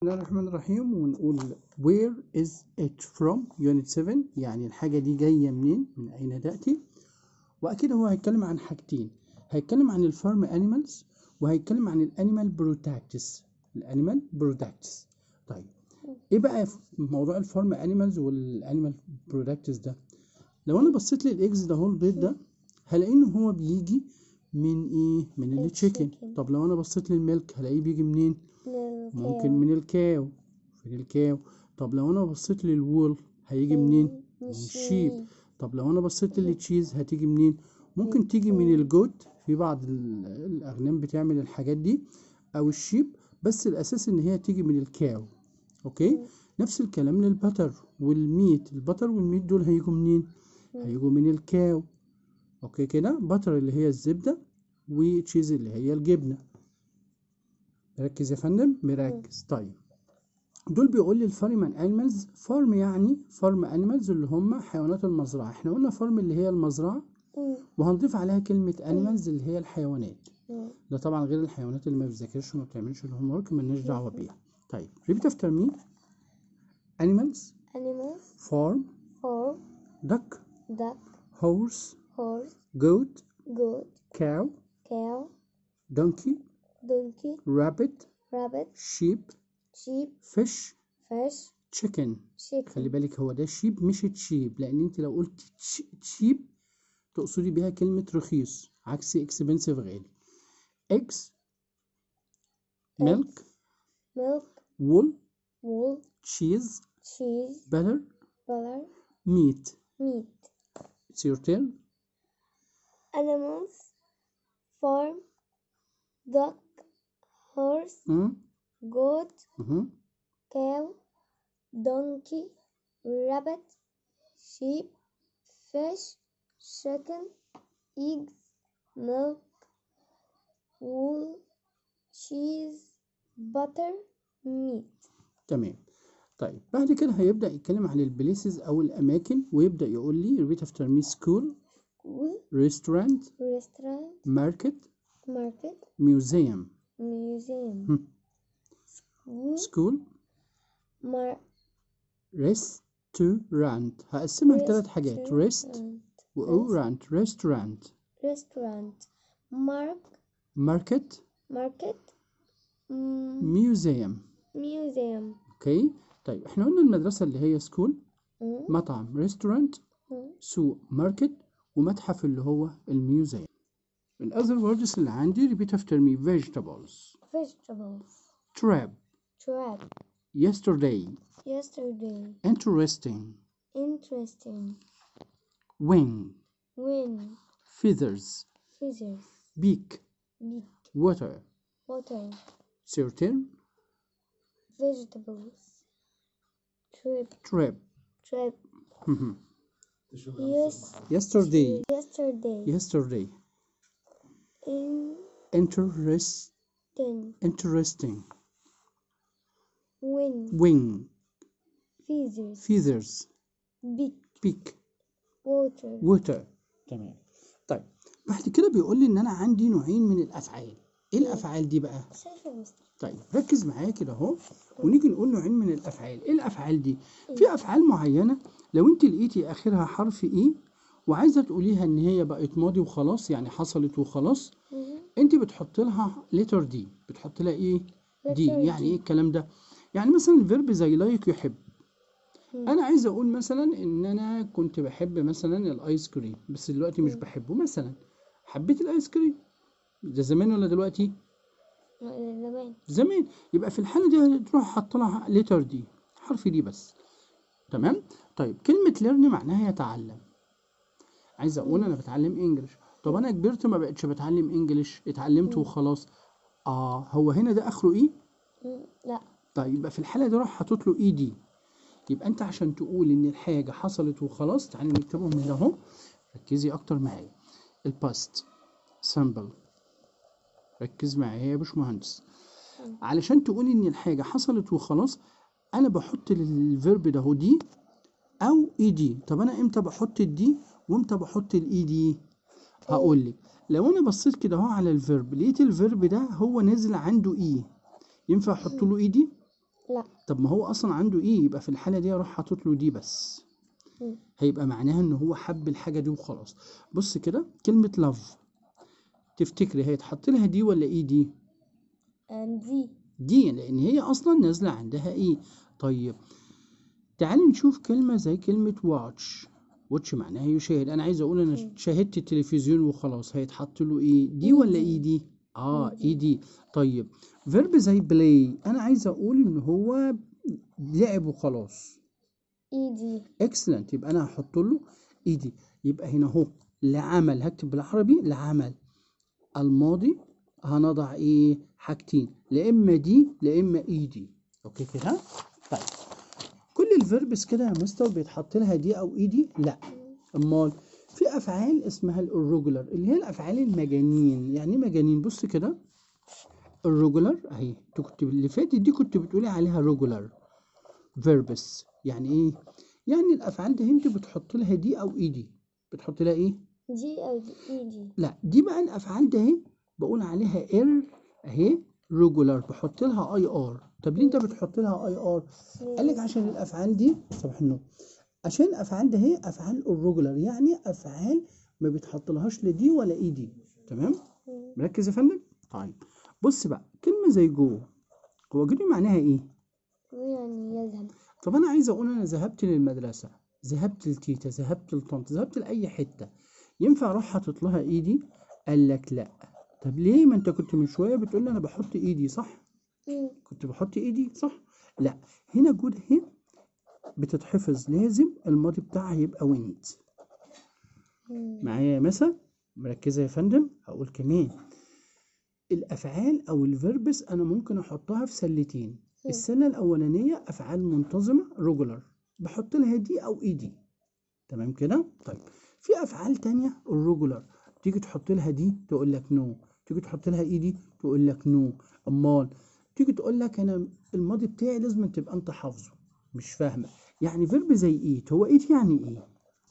بسم الله الرحمن الرحيم ونقول where is it from unit 7 يعني الحاجة دي جاية منين من أين تأتي وأكيد هو هيتكلم عن حاجتين هيتكلم عن الفارم animals وهيتكلم عن الانيمال برودكتس الانيمال برودكتس طيب ايه بقى في موضوع الفارم animals والانيمال برودكتس ده لو انا بصيت للاكس ده هو البيض ده هلاقي ان هو بيجي من ايه من التشيكن الchicken. طب لو انا بصيت للميلك هلاقيه بيجي منين ممكن من الكاو من الكاو طب لو انا بصيت للوول هيجي منين من الشيب طب لو انا بصيت للتشيز هتيجي منين ممكن تيجي من الجوت في بعض ال- الاغنام بتعمل الحاجات دي او الشيب بس الاساس ان هي تيجي من الكاو اوكي نفس الكلام للبتر والميت البتر والميت دول هيجوا منين هيجوا من الكاو اوكي كده بتر اللي هي الزبدة وتشيز اللي هي الجبنة مركز يا فندم مركز طيب دول بيقول لي الفارم انيمالز فارم يعني فارم انيمالز اللي هم حيوانات المزرعة احنا قلنا فارم اللي هي المزرعة وهنضيف عليها كلمة انيمالز اللي هي الحيوانات ده طبعا غير الحيوانات اللي ما بتذاكرش وما بتعملش الهوم ورك مالناش دعوة بيها طيب repeat after me animals animals farm or duck duck horse horse goat goat cow cow donkey donkey rabbit rabbit sheep sheep fish fish chicken خلي chicken بالك هو ده شيب مش تشيب لان انت لو قلت تش- تشيب تقصدي بيها كلمة رخيص عكس expensive غالي eggs milk milk wool wool cheese cheese butter butter meat meat it's your turn animals farm duck horse mm goat -hmm. cow donkey rabbit sheep fish chicken eggs milk wool cheese butter meat تمام طيب بعد كده هيبدأ يتكلم عن البليسز أو الأماكن ويبدأ يقول لي repeat after me school school restaurant restaurant market market museum museum Hmm. school school mar- restaurant هقسمها لثلاث حاجات rest restaurant ورانت restaurant restaurant mark market market mm, museum museum اوكي طيب احنا قلنا المدرسة اللي هي سكول mm, مطعم restaurant mm, سوق ماركت ومتحف اللي هو الميوزيوم ال other words اللي عندي repeat after me vegetables vegetables trap trap yesterday yesterday interesting interesting wing wind feathers scissors beak beak water water certain vegetables trip trap trap Mhm. yes yesterday yesterday yesterday in interest ten interesting wind wing feathers feathers beak beak water water تمام طيب بعد كده بيقول لي ان انا عندي نوعين من الافعال ايه الافعال دي بقى شايفة يا مستر طيب ركز معايا كده اهو ونيجي نقول نوعين من الافعال ايه الافعال دي في افعال معينه لو انت لقيتي اخرها حرف اي وعايزه تقوليها ان هي بقت ماضي وخلاص يعني حصلت وخلاص مهم. انت بتحط لها لتر دي بتحط لها ايه دي letter يعني D. ايه الكلام ده يعني مثلا الفيرب زي لايك يحب مم. انا عايز اقول مثلا ان انا كنت بحب مثلا الايس كريم بس دلوقتي مش بحبه مثلا حبيت الايس كريم ده زمان ولا دلوقتي زمان زمان يبقى في الحالة دي هتروح حاط لها لتر دي حرف دي بس تمام طيب كلمة ليرن معناها يتعلم عايز اقول انا بتعلم انجلش طب انا كبرت ما بقتش بتعلم انجلش اتعلمت وخلاص اه هو هنا ده اخره ايه مم. لا طيب يبقى في الحالة دي راح حاطط له اي دي يبقى انت عشان تقول ان الحاجة حصلت وخلاص تعالى نكتبهم هنا اهو ركزي اكتر معايا الباست سامبل ركز معايا يا باشمهندس علشان تقولي ان الحاجة حصلت وخلاص انا بحط للفيرب ده هو دي او اي دي طب انا امتى بحط الدي وامتى بحط الاي دي هقول لك لو انا بصيت كده اهو على الفيرب لقيت الفيرب ده هو نازل عنده اي ينفع احط له اي دي لا طب ما هو اصلا عنده ايه يبقى في الحاله دي اروح حاطط له دي بس مم. هيبقى معناها ان هو حب الحاجه دي وخلاص بص كده كلمه لاف تفتكري هيتحط لها دي ولا ايه دي and دي دي لان هي اصلا نازله عندها ايه طيب تعالي نشوف كلمه زي كلمه واتش واتش معناها يشاهد انا عايز اقول انا مم. شاهدت التلفزيون وخلاص هيتحط له ايه دي ولا ايه دي اه إيه دي. ايه دي طيب فيرب زي بلاي انا عايز اقول ان هو لعب وخلاص ايدي اكسلنت يبقى انا هحط له ايدي يبقى هنا اهو لعمل هكتب بالعربي لعمل الماضي هنضع ايه حاجتين لا اما دي لا اما ايدي اوكي كده طيب كل الفيربس كده يا مستر بيتحط لها دي او ايدي لا امال في افعال اسمها الريجولار اللي هي الافعال المجانين يعني ايه مجانين بص كده الريجولار اهي انت كنت اللي فاتت دي كنت بتقولي عليها ريجولار فيربس يعني ايه يعني الافعال ده انت بتحط لها دي او ايدي بتحط لها ايه دي او دي ايدي لا دي بقى الافعال ده اهي بقول عليها ار اهي ريجولار بحط لها اي ار طب ليه انت بتحط لها اي ار قال لك عشان الافعال دي صباح النور عشان الافعال ده هي افعال الريجولار يعني افعال ما بيتحط لهاش لا دي ولا اي دي تمام مم. مركز يا فندم طيب بص بقى كلمه زي جو هو جو دي معناها ايه يعني يذهب طب انا عايز اقول انا ذهبت للمدرسه ذهبت لتيتا ذهبت لطنط ذهبت لاي حته ينفع اروح حاطط لها ايدي قال لك لا طب ليه ما انت كنت من شويه بتقول لي انا بحط ايدي صح مم. كنت بحط ايدي صح لا هنا جود اهي بتتحفظ لازم الماضي بتاعها يبقى وينت مم. معايا مثلا مركزه يا فندم هقول كمان الافعال او الفيربس انا ممكن احطها في سلتين السله الاولانيه افعال منتظمه ريجولار بحط لها دي او اي دي تمام كده طيب في افعال تانية الريجولار تيجي تحط لها دي تقول لك نو تيجي تحط لها اي دي تقول لك نو امال تيجي تقول لك انا الماضي بتاعي لازم تبقى انت حافظه مش فاهمه يعني فيرب زي ايت هو ايت يعني ايه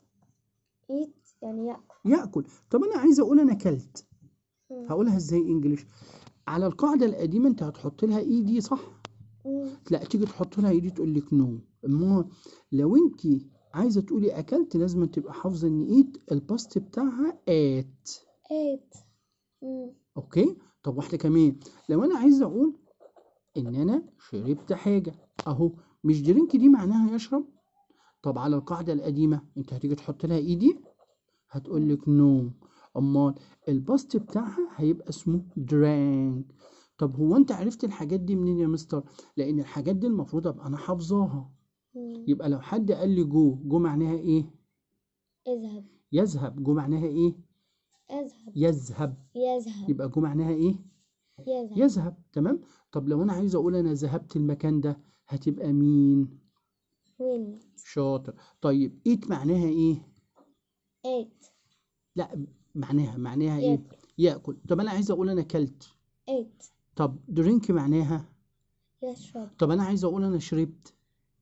ايت يعني يأكل ياكل طب انا عايز اقول انا اكلت مم. هقولها ازاي انجليش على القاعده القديمه انت هتحط لها اي دي صح مم. لا تيجي تحط لها اي دي تقول لك نو اما لو انت عايزه تقولي اكلت لازم تبقى حافظه ان ايت الباست بتاعها ات ايت مم. اوكي طب واحده كمان لو انا عايزه اقول ان انا شربت حاجه اهو مش درينك دي معناها يشرب طب على القاعده القديمه انت هتيجي تحط لها ايدي هتقول لك نو امال الباست بتاعها هيبقى اسمه درانك طب هو انت عرفت الحاجات دي منين يا مستر لان الحاجات دي المفروض ابقى انا حافظاها مم. يبقى لو حد قال لي جو جو معناها ايه اذهب يذهب جو معناها ايه اذهب يذهب يذهب يبقى جو معناها ايه يذهب يذهب تمام طب لو انا عايز اقول انا ذهبت المكان ده هتبقى مين وين شاطر طيب ايت معناها ايه ايت لا معناها معناها ايه ياكل ياكل طب انا عايز اقول انا اكلت ايت طب درينك معناها يشرب طب انا عايز اقول انا شربت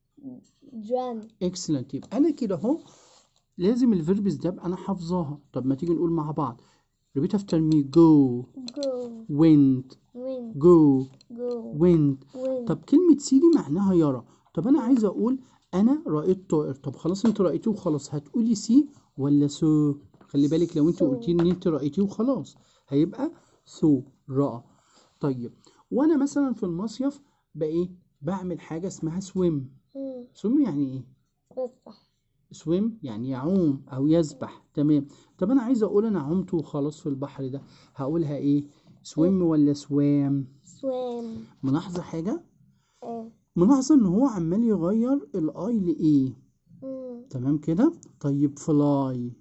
دران اكسلنت يبقى انا كده اهو لازم الفيربس ده ابقى انا حافظاها طب ما تيجي نقول مع بعض repeat after me go جو went وين go جو went وين طب كلمة سيدي معناها يرى طب أنا عايز أقول أنا رأيت طائر طب خلاص أنت رأيتيه وخلاص هتقولي سي ولا سو خلي بالك لو أنت سو. قلتي إن أنت رأيتيه وخلاص هيبقى سو رأى طيب وأنا مثلا في المصيف بقى إيه بعمل حاجة اسمها سويم مم. سويم يعني إيه بسبح سويم يعني يعوم أو يسبح تمام طب أنا عايز أقول أنا عمت وخلاص في البحر ده هقولها إيه سويم ولا سوام سوام ملاحظة حاجة ايه ملاحظة ان هو عمال يغير الاي لايه مم. تمام كده طيب فلاي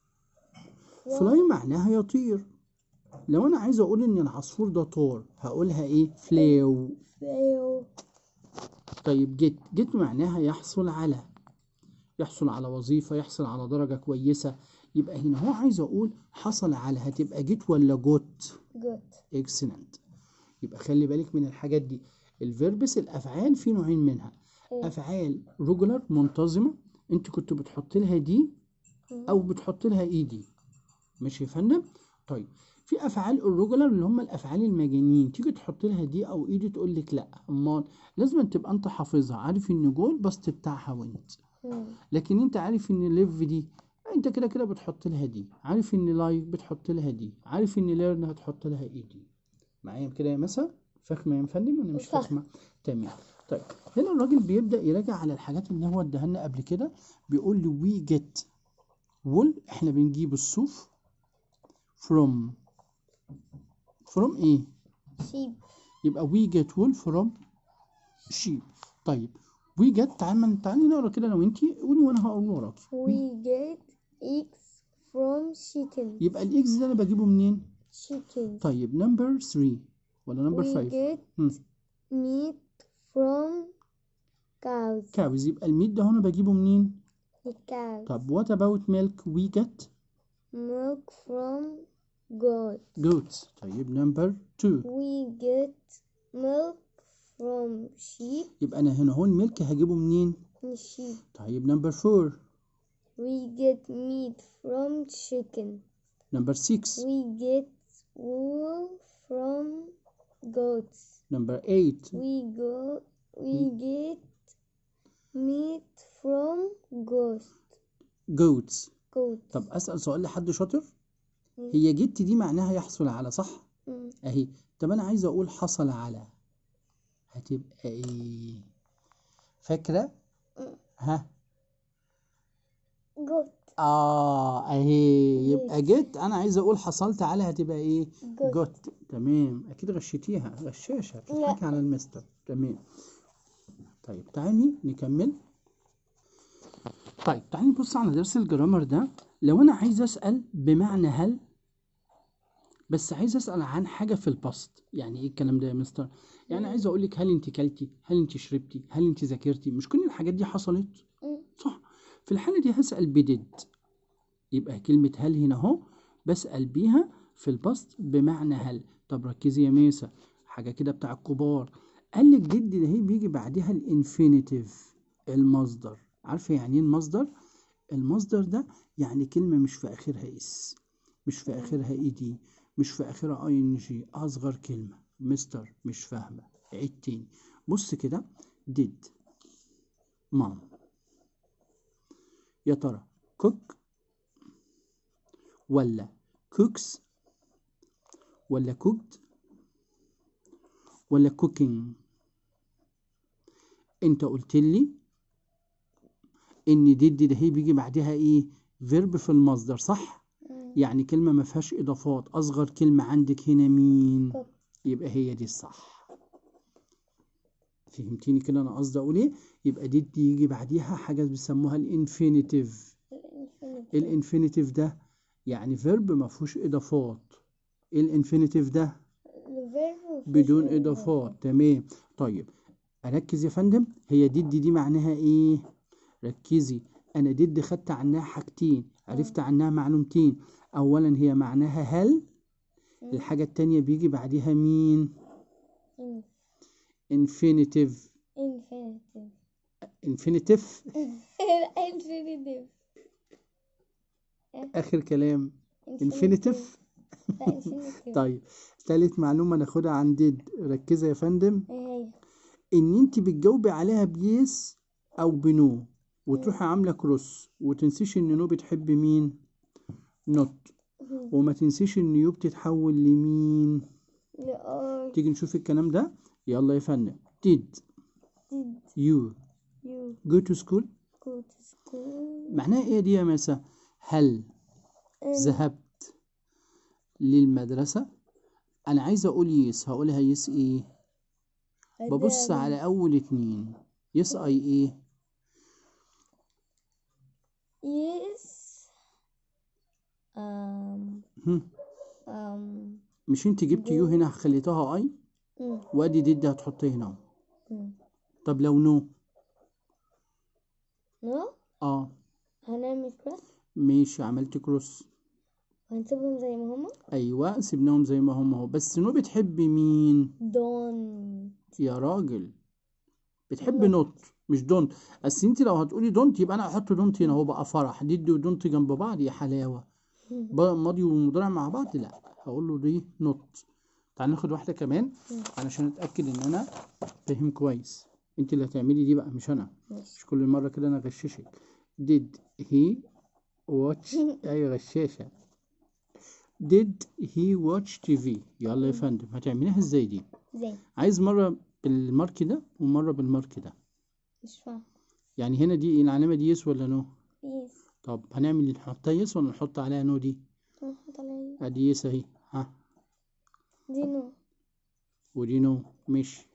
فلاي معناها يطير لو انا عايز اقول ان العصفور ده طار هقولها ايه فلاو فيو طيب جيت جيت معناها يحصل على يحصل على وظيفة يحصل على درجة كويسة يبقى هنا هو عايز اقول حصل على هتبقى جيت ولا جوت جود اكسلنت يبقى خلي بالك من الحاجات دي الفيربس الافعال في نوعين منها إيه. افعال ريجولار منتظمه انت كنت بتحط لها دي او بتحط لها اي دي ماشي يا فندم طيب في افعال الرجولار اللي هم الافعال المجانين تيجي تحط لها دي او ايدي تقول لك لا امال لازم تبقى انت حافظها عارف ان جول بسط بتاعها وانت مم. لكن انت عارف ان ليف دي انت كده كده بتحط لها دي عارف ان لايف بتحط لها دي عارف ان ليرن هتحط لها اي دي معايا كده يا مسا فاهمه يا فندم ولا مش فاهمة. فاهمه تمام طيب هنا الراجل بيبدا يراجع على الحاجات اللي هو اداها لنا قبل كده بيقول لي وي جيت وول احنا بنجيب الصوف from from ايه شيب يبقى we get wool from sheep طيب we get تعالى تعالى نقرا كده انا وانتي قولي وانا هقول وراكي we get eggs from chicken يبقى الاكس ده انا بجيبه منين chicken طيب نمبر 3 ولا نمبر we 5 get مم. meat from cows كاوز يبقى الميت ده هنا بجيبه منين cows طب what about milk we get milk from goat goats طيب نمبر 2 we get milk from sheep يبقى انا هنا هو الميلك هجيبه منين sheep طيب نمبر 4 we get meat from chicken نمبر 6 we get wool from goats نمبر 8 we go we get meat from goats goats goats طب اسال سؤال لحد شاطر هي جت دي معناها يحصل على صح مم. اهي طب انا عايز اقول حصل على هتبقى ايه فاكره ها goat اه اهي يبقى جت انا عايز اقول حصلت على هتبقى ايه Got. جت تمام اكيد غشيتيها غشاشه بتضحكي على المستر تمام طيب تعالي نكمل طيب تعالي نبص على درس الجرامر ده لو انا عايز اسال بمعنى هل بس عايز اسال عن حاجه في الباست يعني ايه الكلام ده يا مستر يعني عايز اقول لك هل انت كلتي هل انت شربتي هل انت ذاكرتي مش كل الحاجات دي حصلت مم. صح في الحالة دي هسأل بديد يبقى كلمة هل هنا اهو بسأل بيها في البسط بمعنى هل طب ركزي يا ميسا حاجة كده بتاع الكبار قال لك ديد ده هي بيجي بعدها الانفينيتيف المصدر عارفة يعني ايه المصدر المصدر ده يعني كلمة مش في آخرها اس مش في آخرها اي دي مش في آخرها اي ان جي أصغر كلمة مستر مش فاهمة عيد تاني بص كده did مام يا ترى cook ولا cooks ولا cooked ولا cooking انت قلت لي ان did ده هي بيجي بعدها ايه verb في المصدر صح مم. يعني كلمة ما فيهاش اضافات اصغر كلمة عندك هنا مين cook. يبقى هي دي الصح فهمتيني كده انا قصدي اقول ايه يبقى دي دي يجي بعديها حاجه بيسموها الانفينيتيف Infinity. الانفينيتيف ده يعني فيرب ما فيهوش اضافات ايه الانفينيتيف ده الverb بدون مفيش اضافات تمام طيب اركز يا فندم هي دي دي, دي معناها ايه ركزي انا دي خدت عنها حاجتين عرفت عنها معلومتين اولا هي معناها هل الحاجه التانية بيجي بعديها مين In- انفينيتيف Infinitive. انفينيتيف Infinitive. اخر كلام انفينيتيف لا infinitive. طيب تالت معلومة ناخدها عن ديد ركزي يا فندم ايه هي؟ ان انت بتجاوبي عليها بيس او بنو وتروحي عاملة كروس وتنسيش ان نو بتحب مين نوت وما تنسيش ان يو بتتحول لمين لأر تيجي نشوف الكلام ده يلا يا فندم did did you you go to school go to school معناها ايه دي يا مسا هل ذهبت للمدرسة انا عايز اقول يس هقولها يس ايه ببص على اول اتنين يس اي ايه yes um هم. um مش انت جبت يو هنا خليتها اي مم. وادي دي هتحطيه هنا اهو. مم. طب لو نو no اه هنعمل كروس ماشي عملت كروس وهنسيبهم زي ما هما ايوه سيبناهم زي ما هم اهو بس نو بتحب مين دون يا راجل بتحب نوت مش دونت بس انت لو هتقولي دونت يبقى انا احط دونت هنا اهو بقى فرح ديد ودونت جنب بعض يا حلاوه ب- ماضي ومضارع مع بعض لا هقول له دي نوت تعال ناخد واحدة كمان علشان اتأكد ان انا فاهم كويس انت اللي هتعملي دي بقى مش انا ماشي مش كل مرة كده انا غششك did he watch ايوه غشاشة did he watch TV يلا يا فندم هتعمليها ازاي دي زي عايز مرة بالمارك ده ومرة بالمارك ده مش فاهم يعني هنا دي العلامة دي يس ولا نو يس طب هنعمل نحطها يس ولا نحط عليها نو دي نحط على ادي يس اهي ها دي نو ودي نو ماشي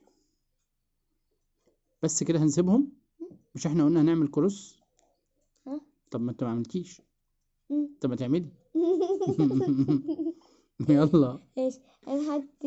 بس كده هنسيبهم مش احنا قلنا هنعمل كروس ها طب ما انت ما عملتيش مم. طب ما تعملي يلا ايش هنحط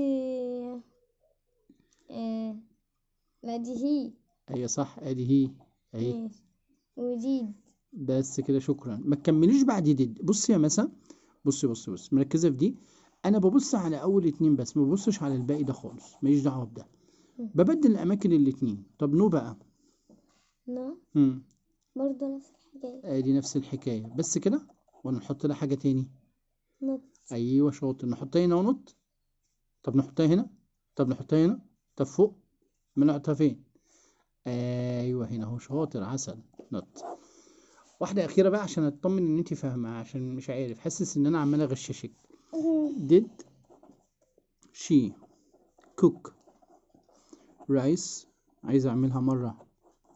آه لا دي هي هي صح ادي هي اهي ماشي وجيد بس كده شكرا ما تكمليش بعد دي بصي يا مسا بصي بصي بصي مركزه في دي انا ببص على اول اتنين بس ما ببصش على الباقي ده خالص ماليش دعوه بده ببدل الاماكن الاتنين طب نو بقى نو امم برضه نفس الحكاية ادي نفس الحكايه بس كده ولا نحط لها حاجه تاني نوت ايوه شاطر نحطها هنا ونط طب نحطها هنا طب نحطها هنا طب فوق بنحطها فين ايوه هنا اهو شاطر عسل نط واحده اخيره بقى عشان اطمن ان انت فاهمه عشان مش عارف حاسس ان انا عمال اغششك did she cook rice عايز اعملها مره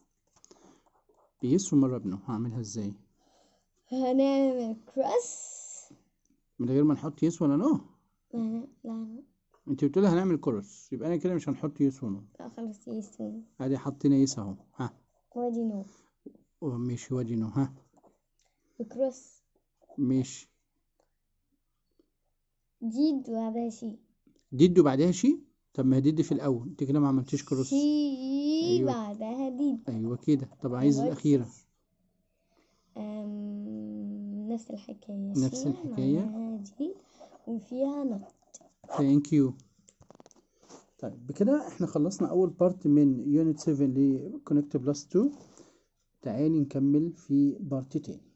بيس ومره بنو هعملها ازاي هنعمل كروس من غير ما نحط يس ولا نو لا لا لا انت بتقولي هنعمل كورس يبقى انا كده مش هنحط يس ونو لا خلاص يسون ادي حطينا يس اهو ها ودي نو ماشي وادي نو ها وكروس ماشي جيد وهذا شي ديد وبعدها شي طب ما هي ديد في الاول انت كده ما عملتيش كروس شي أيوة. بعدها ديد ايوه كده طب عايز دلوقتي الاخيره أم... نفس الحكاية نفس شي الحكاية. معناها جيد وفيها نوت ثانك يو طيب بكده احنا خلصنا اول بارت من يونت 7 ل كونكت بلس 2 تعالي نكمل في بارت تاني